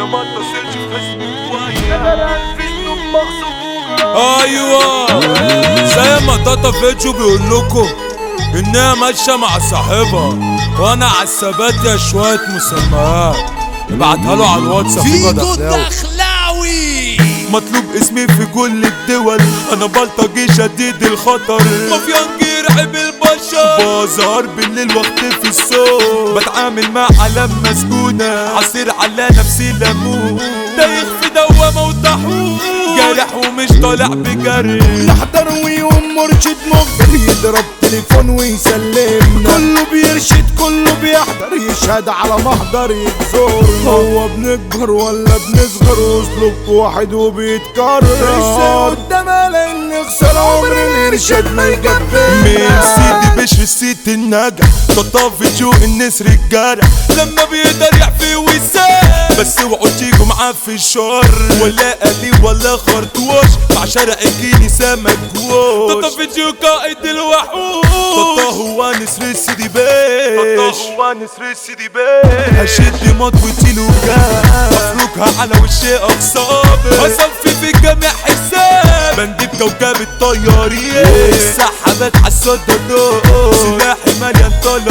انا ما اتصلش في خصمي كويس ايوه زي ما تاتا فيديو بيقول لكم انها ماشيه مع صاحبها وانا على الثبات يا شويه مسميات ابعتها له على الواتساب فيجو دخلاوي الدخلاوي مطلوب اسمي في كل الدول انا بلطجي شديد الخطر مافيان رعب البشر بازار بالليل وقت في الصوت بتعامل مع علم مسكونة عصير على نفسي ليمون دايخ في دوامة وطاحون جارح ومش طالع بجري نحضر ويقوم مرشد مخبر يضرب تليفون ويسلمنا كله بيرشد كله بيحضر يشهد على محضر يجزر هو بنكبر ولا بنصغر واسلوب واحد وبيتكرر قدام لان نخسر عمر الارشاد ما من يكفينا سيدي بشر السيت النجا ططاف فيديو النسر الجرح لما بيقدر يحفي ويسال بس اوعوا تيجوا معاه في الشر ولا قلي ولا خرطوش مع شارع الجيني سمك ووش ططاف فيديو قائد الوحوش ططا هو نسر السيدي باش هو نسر السيدي باش هشد مطوتي له افركها على وشي اقصابي هصفي في جميع حساب بندب كوكب الطيارين السحابات عالصدى سلاحي مليان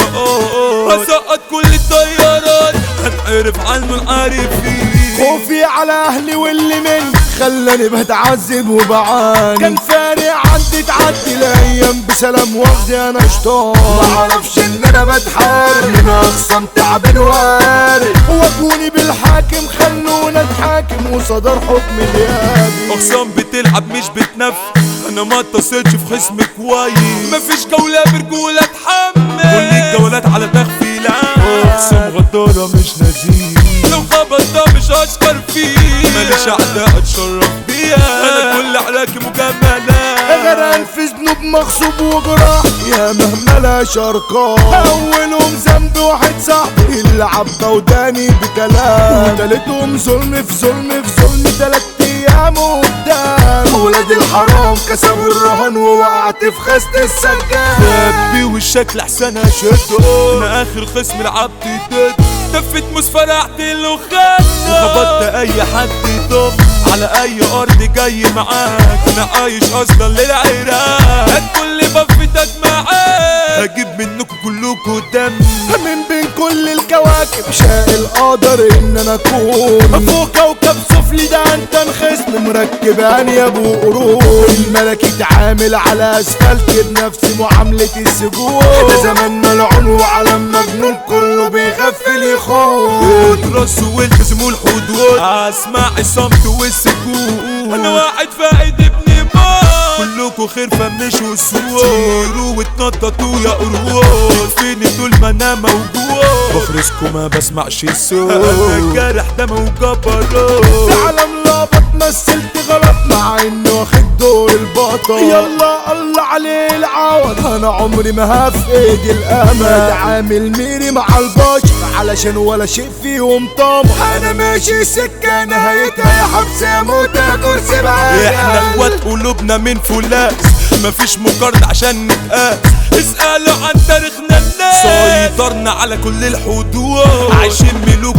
طلقات هسقط كل الطيارات هتعرف عنه العارفين خوفي على اهلي واللي مني خلاني بتعذب وبعاني كان فارق عدي تعدي الايام بسلام واخدي انا شطان ما اعرفش ان انا بتحارب من اخصم تعبان وارد واجوني بالحاكم خلونا نتحاكم وصدر حكم ديابي اخصام بتلعب مش بتنف انا ما اتصلتش في خصم كويس مفيش جولة برجولة اتحمل كل الجولات على تغفيلة اقسم غدارة مش نزيه لو خبط ده مش اشكر فيه ماليش اعداء اتشرف بيها انا كل علاقي مجملة غرقان في ذنوب مغصوب وجراح يا مهملة شرقان أولهم ذنب واحد صاحبي اللي عبى وداني بكلام وتالتهم ظلم في ظلم في ظلم تلات أيام قدام ولاد الحرام كسبوا الرهان ووقعت في خست السجاد ربي والشكل احسن اشده انا اخر خصم لعبت ضد دفت موس فرحت له خدنا وخبطت اي حد يضم على اي ارض جاي معاك انا عايش اصلا للعراق هات كل بفتك معاك هجيب منكم كلكم دم من بين كل الكواكب شاء القدر ان انا اكون فوق كوكب سفلي ده انت الخصم مركبان يا ابو قرون الملك يتعامل على اسفلت بنفس معاملة السجون ده زمان ملعون وعالم مجنون كله بيغفل يخون ادرسوا والتزموا الحدود اسمع الصمت والسكوت انا واحد فاقد ابن موت كلكوا خير فمشوا السوق طيروا واتنططوا يا قروش فيني طول ما انا موجود بخرسكوا ما بسمعش الصوت انا الجرح ده وجبروت في عالم لابط مثلت غلط مع اني واخد دور البطل يلا الله عليه العوض انا عمري ما هفقد الامل عامل ميري مع البشر علشان ولا شيء فيهم طمع انا ماشي سكه نهايتها يا حبس يا موت يا كرسي بقى احنا اخوات قلوبنا من فولاس مفيش مقارنة عشان نتقاس اسألوا عن تاريخنا الناس سيطرنا على كل الحدود عايشين ملوك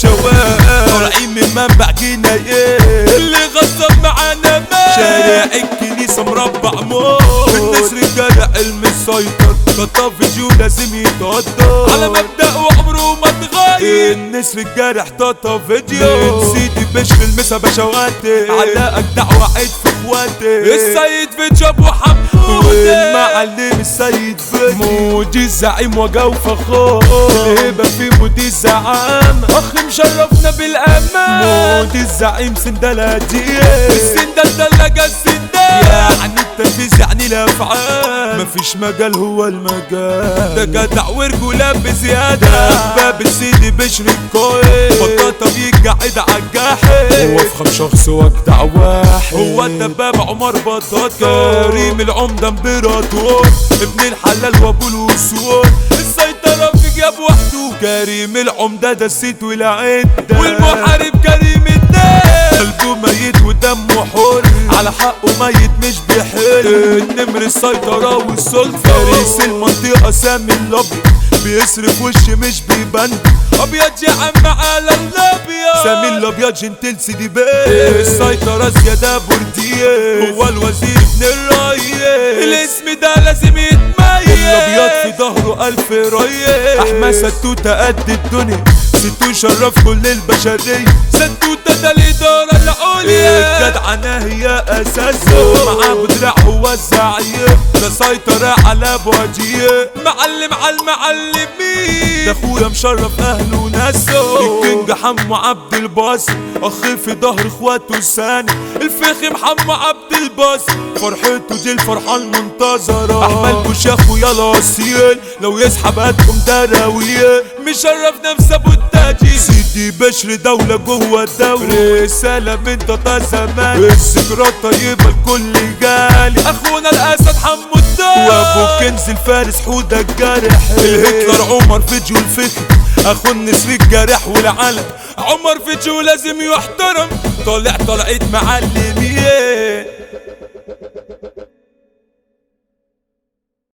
وبشوات طالعين من منبع جنايات اللي غصب معانا مات شارع الكنيسة مربع موت الناس رجالة علم السيطر خطا فيديو لازم يتقدر على مبدأ وعمره ما اتغير الناس رجالة احتطى فيديو نسيتي بش في المسا بشواتي علقك دعوة عيد في اخواتي السيد فيديو ابو حمود والمعلم السيد فيديو مودي الزعيم وجو فخور الهبة في مودي الزعام اخ مشرفنا بالامان مودي الزعيم سندلاتي السندل دلجة السندل يعني التنفيذ يعني الافعال مفيش مجال هو المجال ده جدع ورجولة بزيادة باب السيدي بشر الكويس بطاطا بيقعد عالجاحد هو فخم شخص واجدع واحد هو الدباب عمر بطاط كريم العمدة امبراطور ابن الحلال وابو الوسود السيطرة في جاب وحده كريم العمدة ده السيد والعدة والمحارب كريم الدين قلبه ميت ودمه حر على حقه ميت مش بيحل النمر السيطرة والسلطة فارس المنطقة سامي الابيض بيصرف وش مش بيبان ابيض يا عم على الابيض سامي الابيض جنتل سيدي بيه السيطرة زيادة بورديه هو الوزير ابن الريس الاسم ده لازم يتميز الابيض في ظهره الف ريس احمد ستوتة قد الدنيا ستو شرف كل البشرية ستوتة ده الإدارة العليا الجدعنة هي أساسه معاه بدرع هو الزعيم ده سيطرة على بواديه معلم على المعلمين ده أخويا مشرف أهله وناسه الكينج حمو عبد الباسط أخ في ظهر إخواته الثاني الفخم حمو عبد الباسط فرحته دي الفرحة المنتظرة أحمد بوشاخ ويا الأصيل لو يسحب هاتكم دراوية مشرف نفسه أبو التاجي سيدي بشر دولة جوه الدولة رسالة من تطا زمان الذكرى طيبة الكل جالي أخونا الأسد حمو الدار وأبو كنز الفارس حودة الجارح الهتلر عمر فيديو الفخر أخو النسر الجارح والعلم عمر فيديو لازم يحترم طالع طلعت معلمين